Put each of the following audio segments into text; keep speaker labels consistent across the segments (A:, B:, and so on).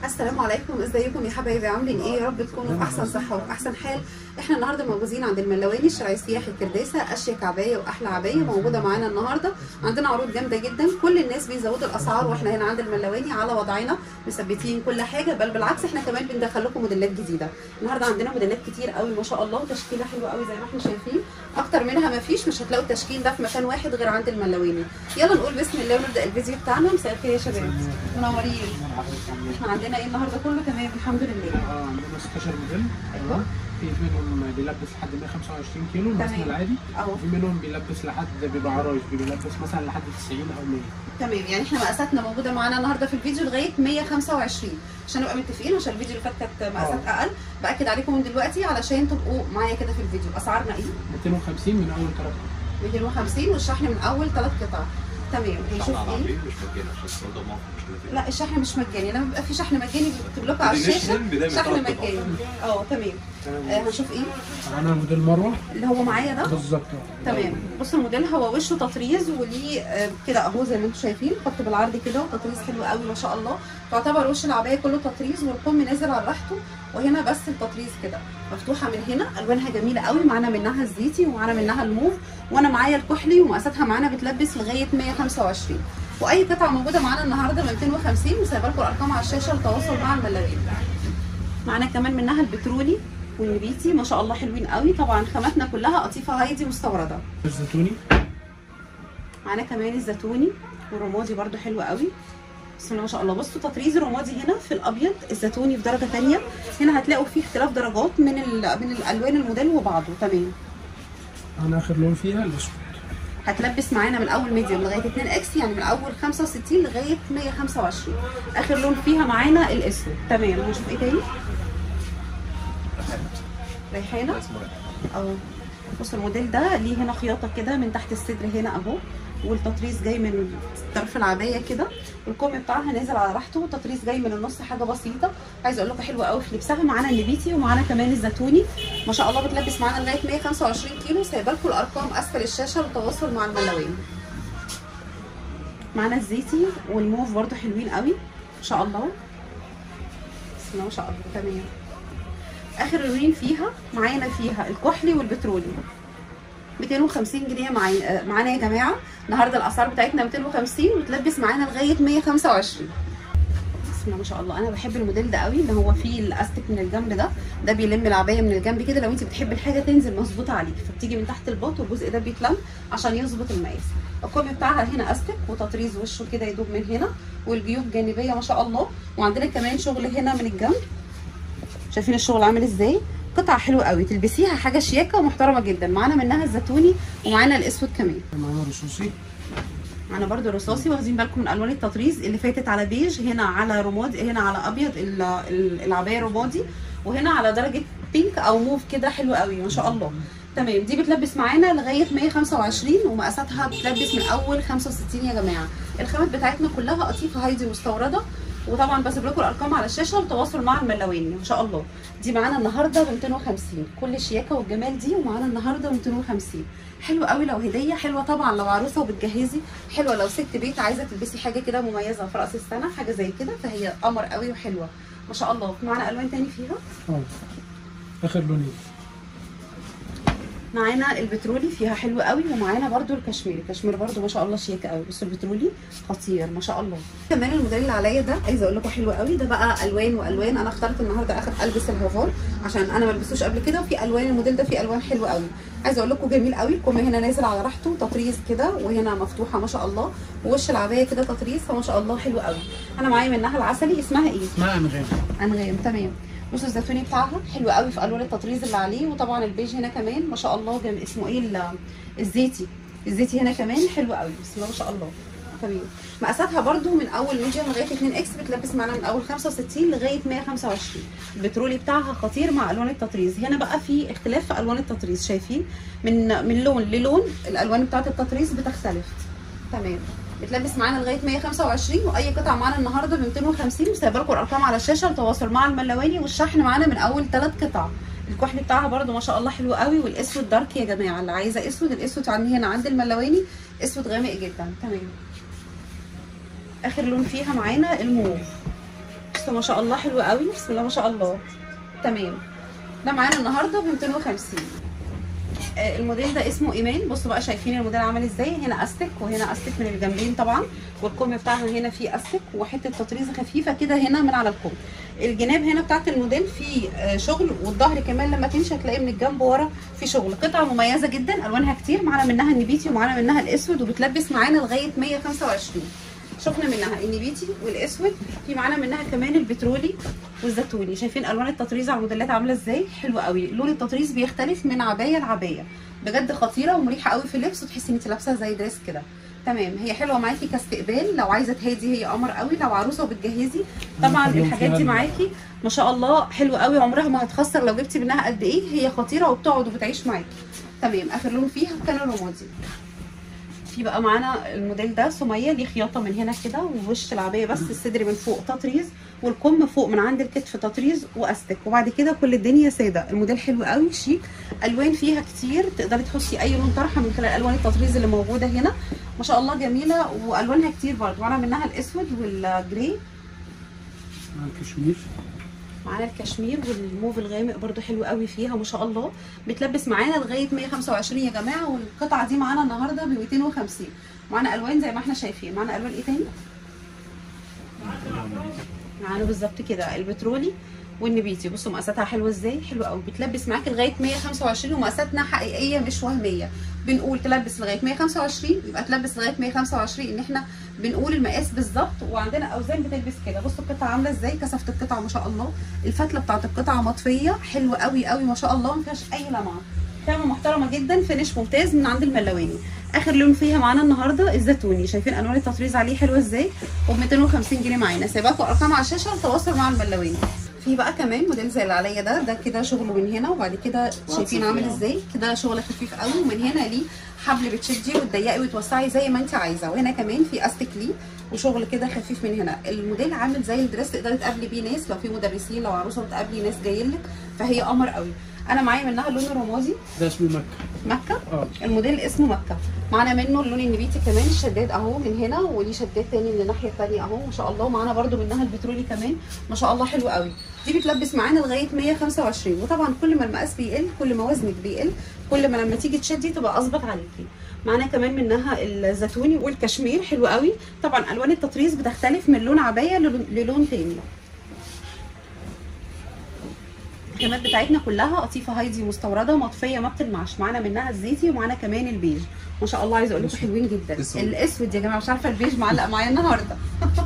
A: السلام عليكم ازيكم يا حبايبي عاملين ايه يا رب تكونوا في احسن صحه وفي احسن حال احنا النهارده موجودين عند الملواني الشارع السياحي الكرداسه اشيك عبايه واحلى عبايه موجوده معانا النهارده عندنا عروض جامده جدا كل الناس بيزودوا الاسعار واحنا هنا عند الملواني على وضعنا مثبتين كل حاجه بل بالعكس احنا كمان بندخل لكم موديلات جديده النهارده عندنا موديلات كتير قوي ما شاء الله وتشكيله حلوه قوي زي ما احنا شايفين اكتر منها ما فيش مش هتلاقوا التشكيل ده في مكان واحد غير عند الملواني يلا نقول بسم الله ونبدا الفيديو بتاعنا مساء الخير يا شباب منورين احنا عندنا ايه النهارده كله تمام الحمد لله
B: اه عندنا 16 موديل
A: ايوه
B: في منهم بيلبس لحد 125 كيلو الوزن
A: تمام.
B: العادي
A: اهو
B: وفي منهم بيلبس لحد بيبقى عرايس بيلبس مثلا لحد 90 او 100
A: تمام يعني احنا مقاساتنا موجوده معانا النهارده في الفيديو لغايه 125 عشان نبقى متفقين عشان الفيديو اللي فات كانت مقاسات
B: اه.
A: اقل باكد عليكم من دلوقتي علشان تبقوا معايا كده في الفيديو اسعارنا ايه
B: 250 من اول ثلاث
A: 250 والشحن من اول ثلاث قطع تمام هنشوف
C: شحن على
A: ايه
C: العربية مش مجاني عشان الصندوق موقف مش مجاني
A: لا الشحن مش مجاني لما بيبقى في شحن مجاني بيكتب لكم على الشاشه
C: بداية من
A: شحن
C: ثلاث قطع.
A: مجاني اه تمام آه هنشوف ايه
B: معانا موديل مروه
A: اللي هو معايا ده
B: بالظبط اه.
A: تمام بصوا الموديل هو وشه تطريز وليه آه، كده اهو زي ما انتم شايفين خط بالعرض كده وتطريز حلو قوي ما شاء الله تعتبر وش العبايه كله تطريز والكم نازل على راحته وهنا بس التطريز كده مفتوحه من هنا الوانها جميله قوي معانا منها الزيتي ومعانا منها الموف وانا معايا الكحلي ومقاساتها معانا بتلبس لغايه 125 واي قطعه موجوده معانا النهارده ب 250 وسايبه لكم الارقام على الشاشه للتواصل مع الملاوين معانا كمان منها البترولي والنبيتي ما شاء الله حلوين قوي طبعا خاماتنا كلها قطيفه هايدي مستورده
B: الزيتوني
A: معانا كمان الزيتوني والرمادي برده حلو قوي بسم الله ما شاء الله بصوا تطريز الرمادي هنا في الابيض الزيتوني في درجه ثانيه هنا هتلاقوا فيه اختلاف درجات من ال- من الالوان الموديل وبعضه تمام
B: انا اخر لون فيها الاسود
A: هتلبس معانا من اول ميديوم لغايه 2 اكس يعني من اول 65 لغايه 125 اخر لون فيها معانا الاسود تمام هنشوف ايه تاني ريحانه او بص الموديل ده ليه هنا خياطه كده من تحت الصدر هنا اهو والتطريز جاي من طرف العبايه كده والكم بتاعها نازل على راحته والتطريز جاي من النص حاجه بسيطه عايزه اقول لكم حلوه قوي في لبسها معانا النبيتي ومعانا كمان الزيتوني ما شاء الله بتلبس معانا لغايه 125 كيلو سايبه لكم الارقام اسفل الشاشه للتواصل مع الملوين معانا الزيتي والموف برده حلوين قوي ما شاء الله بسم الله ما شاء الله تمام اخر لونين فيها معانا فيها الكحلي والبترولي 250 جنيه معايا معانا يا جماعه النهارده الاسعار بتاعتنا 250 وتلبس معانا لغايه 125 بسم الله ما شاء الله انا بحب الموديل ده قوي اللي هو فيه الاستك من الجنب ده ده بيلم العبايه من الجنب كده لو انت بتحبي الحاجه تنزل مظبوطه عليكي فبتيجي من تحت الباط والجزء ده بيتلم عشان يظبط المقاس الكم بتاعها هنا استك وتطريز وشه كده يدوب من هنا والجيوب جانبيه ما شاء الله وعندنا كمان شغل هنا من الجنب شايفين الشغل عامل ازاي قطعه حلوه قوي تلبسيها حاجه شياكه ومحترمه جدا معانا منها الزيتوني ومعانا الاسود كمان
B: معانا رصاصي
A: معانا برده رصاصي واخدين بالكم من الوان التطريز اللي فاتت على بيج هنا على رمادي هنا على ابيض ال- ال- العبايه رمادي وهنا على درجه بينك او موف كده حلو قوي ما شاء الله تمام دي بتلبس معانا لغايه 125 ومقاساتها بتلبس من اول 65 يا جماعه الخامات بتاعتنا كلها قطيفه هايدي مستورده وطبعا بسيب لكم الارقام على الشاشه والتواصل مع الملواني ما شاء الله دي معانا النهارده ب 250 كل الشياكه والجمال دي ومعانا النهارده ب 250 حلو قوي لو هديه حلوه طبعا لو عروسه وبتجهزي حلوه لو ست بيت عايزه تلبسي حاجه كده مميزه في راس السنه حاجه زي كده فهي قمر قوي وحلوه ما شاء الله معانا الوان تاني فيها
B: اه اخر لونين
A: معانا البترولي فيها حلو قوي ومعانا برده الكشميري الكشمير برده ما شاء الله شيك قوي بصوا البترولي خطير ما شاء الله كمان الموديل اللي عليا ده عايزه اقول لكم حلو قوي ده بقى الوان والوان انا اخترت النهارده اخر البس الهافار عشان انا ما لبسوش قبل كده وفي الوان الموديل ده فيه الوان حلوه قوي عايزه اقول لكم جميل قوي الكم هنا نازل على راحته تطريز كده وهنا مفتوحه ما شاء الله ووش العبايه كده تطريز فما شاء الله حلو قوي انا معايا منها العسلي اسمها ايه
B: اسمها انغام
A: انغام تمام بصوا الزيتوني بتاعها حلو قوي في الوان التطريز اللي عليه وطبعا البيج هنا كمان ما شاء الله جم... اسمه ايه ال- الزيتي الزيتي هنا كمان حلو قوي بسم الله ما شاء الله تمام مقاساتها برده من اول ميديوم لغايه 2 اكس بتلبس معانا من اول 65 لغايه 125 البترولي بتاعها خطير مع الوان التطريز هنا بقى في اختلاف في الوان التطريز شايفين من من لون للون الالوان بتاعه التطريز بتختلف تمام بتلبس معانا لغايه 125 واي قطعه معانا النهارده ب 250 وسايبه لكم الارقام على الشاشه للتواصل مع الملواني والشحن معانا من اول ثلاث قطع الكحل بتاعها برده ما شاء الله حلو قوي والاسود دارك يا جماعه اللي عايزه اسود الاسود عندي هنا عند الملواني اسود غامق جدا تمام اخر لون فيها معانا الموف بصوا ما شاء الله حلو قوي بسم الله ما شاء الله تمام ده معانا النهارده ب 250 آه، الموديل ده اسمه ايمان بصوا بقى شايفين الموديل عامل ازاي هنا استك وهنا استك من الجنبين طبعا والكم بتاعها هنا فيه استك وحته تطريزه خفيفه كده هنا من على الكم الجناب هنا بتاعت الموديل فيه آه، شغل والظهر كمان لما تمشي هتلاقي من الجنب ورا في شغل قطعه مميزه جدا الوانها كتير معانا منها النبيتي ومعانا منها الاسود وبتلبس معانا لغايه 125 شفنا منها النبيتي والاسود في معانا منها كمان البترولي والزيتوني شايفين الوان التطريز على الموديلات عامله ازاي حلوه قوي لون التطريز بيختلف من عبايه لعبايه بجد خطيره ومريحه قوي في اللبس وتحسي ان انت لابسه زي دريس كده تمام هي حلوه معاكي كاستقبال لو عايزه تهادي هي قمر قوي لو عروسه وبتجهزي طبعا
B: اليوم
A: الحاجات
B: فيها
A: دي
B: ال-
A: معاكي ما شاء الله حلوه قوي عمرها ما هتخسر لو جبتي منها قد ايه هي خطيره وبتقعد وبتعيش معاكي تمام اخر لون فيها كان الرمادي في بقى معانا الموديل ده سميه ليه خياطه من هنا كده ووش العبايه بس الصدر من فوق تطريز والكم فوق من عند الكتف تطريز واستك وبعد كده كل الدنيا ساده الموديل حلو قوي شيك الوان فيها كتير تقدري تحطي اي لون طرحه من خلال الوان التطريز اللي موجوده هنا ما شاء الله جميله والوانها كتير برضه معانا منها الاسود والجراي
B: مع الكشمير
A: معانا الكشمير والموف الغامق برضو حلو قوي فيها ما شاء الله بتلبس معانا لغايه 125 يا جماعه والقطعه دي معانا النهارده ب 250 معانا الوان زي ما احنا شايفين معانا الوان ايه تاني معانا بالظبط كده البترولي والنبيتي بصوا مقاساتها حلوه ازاي حلوه قوي بتلبس معاك لغايه 125 ومقاساتنا حقيقيه مش وهميه بنقول تلبس لغايه 125 يبقى تلبس لغايه 125 ان احنا بنقول المقاس بالظبط وعندنا اوزان بتلبس كده بصوا القطعه عامله ازاي كثافه القطعه ما شاء الله الفتله بتاعت القطعه مطفيه حلوه قوي قوي ما شاء الله ما فيهاش اي لمعه خامه محترمه جدا فينش ممتاز من عند الملواني اخر لون فيها معانا النهارده الزيتوني شايفين الوان التطريز عليه حلوه ازاي وب 250 جنيه معانا سايباكم ارقام على الشاشه للتواصل مع الملواني في بقى كمان موديل زي اللي عليا ده ده كده شغله من هنا وبعد كده شايفين عامل ازاي كده شغل خفيف قوي ومن هنا ليه حبل بتشدي وتضيقي وتوسعي زي ما انت عايزه وهنا كمان في استك ليه وشغل كده خفيف من هنا الموديل عامل زي الدريس تقدري تقابلي بيه ناس لو في مدرسين لو عروسه بتقابلي ناس جايين لك فهي قمر قوي انا معايا منها اللون الرمادي
B: ده اسمه مكه
A: مكه
B: اه
A: الموديل اسمه مكه معانا منه اللون النبيتي كمان الشداد اهو من هنا وليه شداد تاني من الناحيه التانيه اهو ما شاء الله معانا برده منها البترولي كمان ما شاء الله حلو قوي دي بتلبس معانا لغايه 125 وطبعا كل ما المقاس بيقل كل ما وزنك بيقل كل ما لما تيجي تشدي تبقى اظبط عليكي معانا كمان منها الزيتوني والكشمير حلو قوي طبعا الوان التطريز بتختلف من لون عبايه للون- للون تاني الخامات بتاعتنا كلها قطيفه هايدي مستورده مطفيه ما بتلمعش معانا منها الزيتي ومعانا كمان البيج ما شاء الله عايزه اقول لكم حلوين جدا
C: أسود.
A: الاسود يا جماعه مش عارفه البيج معلق معايا النهارده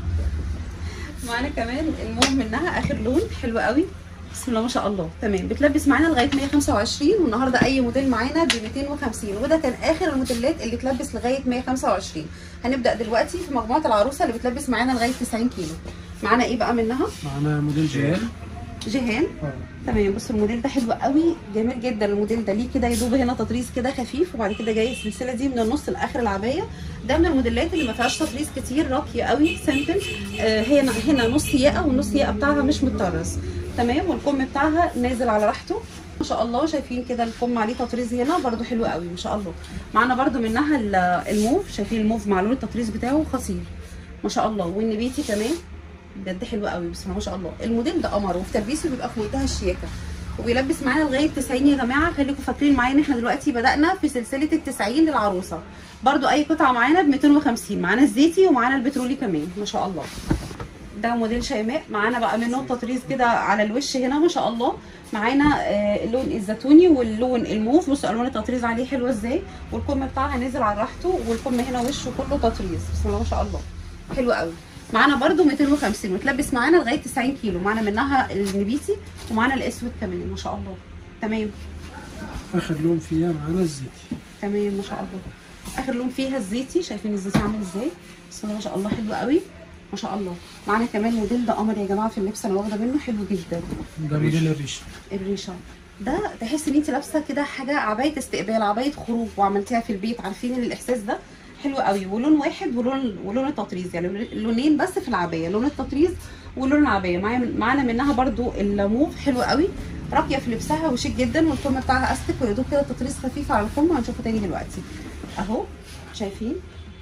A: معانا كمان الموف منها اخر لون حلو قوي بسم الله ما شاء الله تمام بتلبس معانا لغايه 125 والنهارده اي موديل معانا ب 250 وده كان اخر الموديلات اللي تلبس لغايه 125 هنبدا دلوقتي في مجموعه العروسه اللي بتلبس معانا لغايه 90 كيلو معانا ايه بقى منها
B: معانا موديل جيال
A: جيهان
B: اه
A: تمام بصوا الموديل ده حلو قوي جميل جدا الموديل ده ليه كده يدوب هنا تطريز كده خفيف وبعد كده جاي السلسله دي من النص لاخر العبايه ده من الموديلات اللي ما فيهاش تطريز كتير راقيه قوي سمبل آه هنا هنا نص ياقه والنص ياقه بتاعها مش متطرز تمام والكم بتاعها نازل على راحته ما شاء الله شايفين كده الكم عليه تطريز هنا برده حلو قوي ما شاء الله معانا برده منها ال- الموف شايفين الموف مع لون التطريز بتاعه خطير ما شاء الله والنبيتي كمان بجد حلو قوي بسم الله ما شاء الله الموديل ده قمر وفي تلبيسه بيبقى في منتهى الشياكه وبيلبس معانا لغايه 90 يا جماعه خليكم فاكرين معايا ان احنا دلوقتي بدانا في سلسله ال 90 للعروسه برضو اي قطعه معانا ب 250 معانا الزيتي ومعانا البترولي كمان ما شاء الله ده موديل شيماء معانا بقى منه تطريز كده على الوش هنا ما شاء الله معانا آه، اللون الزيتوني واللون الموف بصوا الوان التطريز عليه حلوه ازاي والكم بتاعها نزل على راحته والكم هنا وشه كله تطريز بسم الله ما شاء الله حلو قوي معانا برده 250 وتلبس معانا لغايه 90 كيلو معانا منها النبيتي ومعانا الاسود كمان ما شاء الله تمام
B: اخر لون فيها معانا الزيتي
A: تمام ما شاء الله اخر لون فيها الزيتي شايفين الزيتي عامل ازاي بسم الله ما شاء الله حلو قوي ما شاء الله معانا كمان موديل ده قمر يا جماعه في اللبس انا واخده منه حلو جدا
B: ده موديل الريشه
A: الريشه ده تحس ان انت لابسه كده حاجه عبايه استقبال عبايه خروج وعملتيها في البيت عارفين الاحساس ده حلو قوي ولون واحد ولون ولون التطريز يعني لونين بس في العبايه لون التطريز ولون العبايه معايا معانا منها برضو الموف حلو قوي راقيه في لبسها وشيك جدا والكم بتاعها استك ويدوب كده تطريز خفيف على الكم هنشوفه تاني دلوقتي اهو شايفين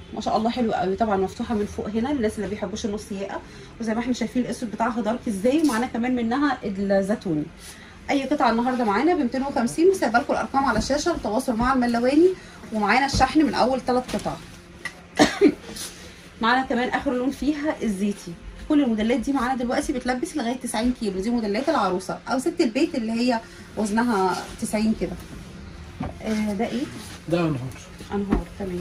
A: ما شاء الله حلو قوي طبعا مفتوحه من فوق هنا للناس اللي ما بيحبوش النص ياقه وزي ما احنا شايفين الاسود بتاعها دارك ازاي ومعانا كمان منها الزيتوني اي قطعه النهارده معانا ب 250 وسايبه لكم الارقام على الشاشه للتواصل مع الملواني ومعانا الشحن من اول ثلاث قطع معانا كمان اخر لون فيها الزيتي كل الموديلات دي معانا دلوقتي بتلبس لغايه 90 كيلو دي موديلات العروسه او ست البيت اللي هي وزنها 90 كده آه ده ايه
B: ده انهار
A: انهار تمام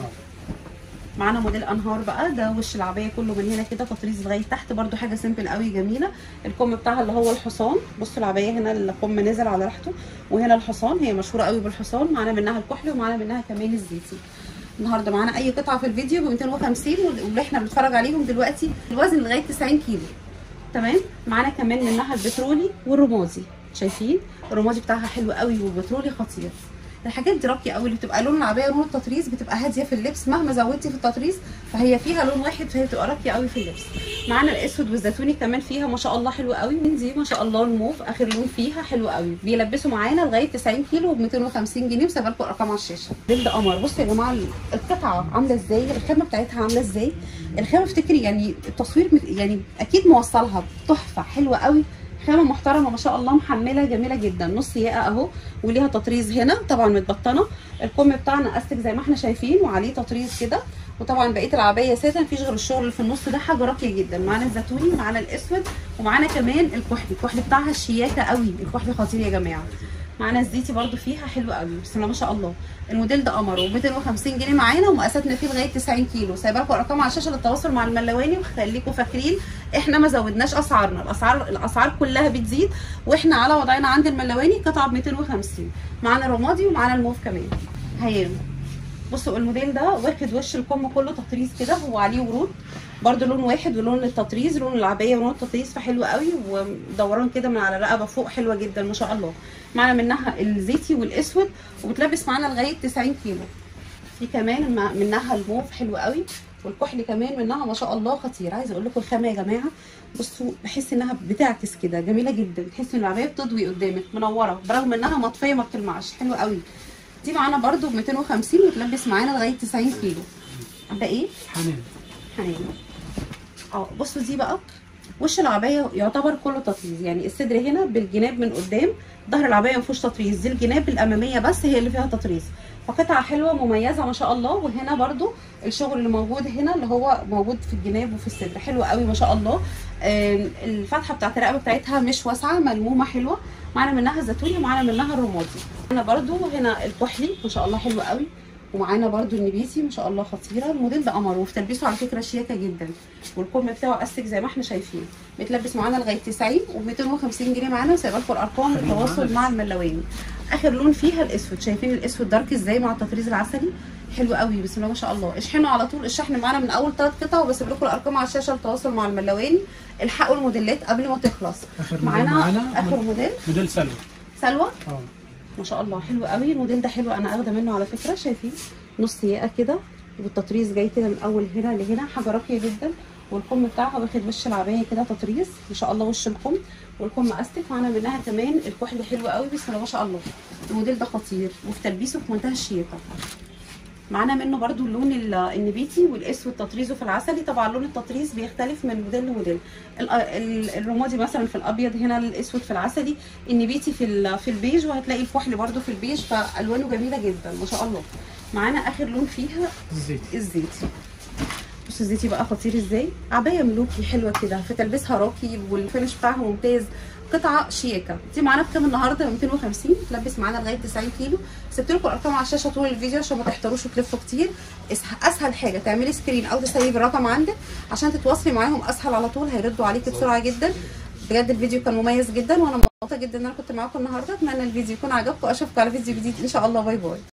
A: معانا موديل انهار بقى ده وش العبايه كله من هنا كده تطريز لغايه تحت برده حاجه سيمبل قوي جميله الكم بتاعها اللي هو الحصان بصوا العبايه هنا الكم نزل على راحته وهنا الحصان هي مشهوره قوي بالحصان معانا منها الكحلي ومعانا منها كمان الزيتي النهارده معانا اي قطعه في الفيديو ب 250 واللي احنا بنتفرج عليهم دلوقتي الوزن لغايه 90 كيلو تمام معانا كمان منها البترولي والرمادي شايفين الرمادي بتاعها حلو قوي والبترولي خطير الحاجات دي راقيه قوي اللي بتبقى لون العبايه لون التطريز بتبقى هاديه في اللبس مهما زودتي في التطريز فهي فيها لون واحد فهي بتبقى راقيه قوي في اللبس معانا الاسود والزيتوني كمان فيها ما شاء الله حلو قوي من دي ما شاء الله الموف اخر لون فيها حلو قوي بيلبسوا معانا لغايه 90 كيلو ب 250 جنيه وسايبه لكم الارقام على الشاشه جلد قمر بصوا يا جماعه القطعه عامله ازاي الخامه بتاعتها عامله ازاي الخامه افتكري يعني التصوير مت- يعني اكيد موصلها تحفه حلوه قوي خامه محترمه ما شاء الله محمله جميله جدا نص ياقه اهو وليها تطريز هنا طبعا متبطنه الكم بتاعنا استك زي ما احنا شايفين وعليه تطريز كده وطبعا بقيه العبايه اساسا مفيش غير الشغل اللي في النص ده حاجه راقيه جدا معانا الزيتوني معانا الاسود ومعانا كمان الكحلي الكحلي بتاعها شياكه قوي الكحلي خطير يا جماعه معانا الزيتي برده فيها حلو قوي بسم الله ما شاء الله الموديل ده قمر و 250 جنيه معانا ومقاساتنا فيه لغايه 90 كيلو سايبه لكم ارقام على الشاشه للتواصل مع الملواني وخليكم فاكرين احنا ما زودناش اسعارنا الاسعار الاسعار كلها بتزيد واحنا على وضعنا عند الملواني قطعه ب 250 معانا الرمادي ومعانا الموف كمان هيام بصوا الموديل ده واخد وش الكم كله تطريز كده وعليه ورود برده لون واحد ولون التطريز لون العبايه ولون التطريز فحلو قوي ودوران كده من على الرقبه فوق حلوه جدا ما شاء الله معانا منها الزيتي والاسود وبتلبس معانا لغايه 90 كيلو في كمان الم- منها الموف حلو قوي والكحل كمان منها ما شاء الله خطير عايزه اقول لكم الخامه يا جماعه بصوا بحس انها بتعكس كده جميله جدا تحس ان العبايه بتضوي قدامك منوره برغم انها مطفيه ما بتلمعش حلوه قوي دي معانا برده ب 250 وتلبس معانا لغايه 90 كيلو ده ايه
B: حنان
A: حنان اه بصوا دي بقى وش العبايه يعتبر كله تطريز يعني الصدر هنا بالجناب من قدام ظهر العبايه ما فيهوش تطريز دي الجناب الاماميه بس هي اللي فيها تطريز فقطعه حلوه مميزه ما شاء الله وهنا برده الشغل اللي موجود هنا اللي هو موجود في الجناب وفي الصدر حلو قوي ما شاء الله آم، الفتحه بتاعت الرقبه بتاعتها مش واسعه ملمومه حلوه معانا منها الزيتوني ومعانا منها الرمادي معانا برده هنا الكحلي ما شاء الله حلو قوي ومعانا برده النبيتي ما شاء الله خطيره الموديل ده قمر وفي تلبيسه على فكره شياكه جدا والكم بتاعه استك زي ما احنا شايفين بيتلبس معانا لغايه 90 و250 جنيه معانا وسايبه لكم الارقام للتواصل مع الملواني اخر لون فيها الاسود شايفين الاسود دارك ازاي مع التطريز العسلي حلو قوي بسم الله ما شاء الله اشحنوا على طول الشحن معانا من اول ثلاث قطع وبسيب لكم الارقام على الشاشه للتواصل مع الملواني الحقوا الموديلات قبل ما تخلص
B: اخر موديل
A: معانا
B: معانا
A: اخر موديل
B: موديل سلوى
A: سلوى
B: اه
A: ما شاء الله حلو قوي الموديل ده حلو انا اخده منه على فكره شايفين نص ياقه كده والتطريز جاي كده من اول هنا لهنا حاجه راقيه جدا والكم بتاعها واخد وش العبايه كده تطريز ما شاء الله وش الكم والكم استك معانا منها كمان الكحل حلو قوي بسم الله ما شاء الله الموديل ده خطير وفي تلبيسه في منتهى الشياكه معانا منه برضو اللون ال- النبيتي والاسود تطريزه في العسلي طبعا لون التطريز بيختلف من موديل لموديل ال- ال- الرمادي مثلا في الابيض هنا الاسود في العسلي النبيتي في ال- في البيج وهتلاقي الكحل برضو في البيج فالوانه جميله جدا ما شاء الله معانا اخر لون فيها
B: الزيت
A: الزيتي بص الزيتي بقى خطير ازاي عبايه ملوكي حلوه كده في تلبسها راقي والفينش بتاعها ممتاز قطعه شياكه دي معانا بكام النهارده ب 250 تلبس معانا لغايه 90 كيلو سبت لكم الارقام على الشاشه طول الفيديو عشان ما تحتاروش وتلفوا كتير اسه- اسهل حاجه تعملي سكرين او تسيبي الرقم عندك عشان تتواصلي معاهم اسهل على طول هيردوا عليكي بسرعه جدا بجد الفيديو كان مميز جدا وانا مبسوطه جدا ان انا كنت معاكم النهارده اتمنى الفيديو يكون عجبكم اشوفكم على فيديو جديد ان شاء الله باي باي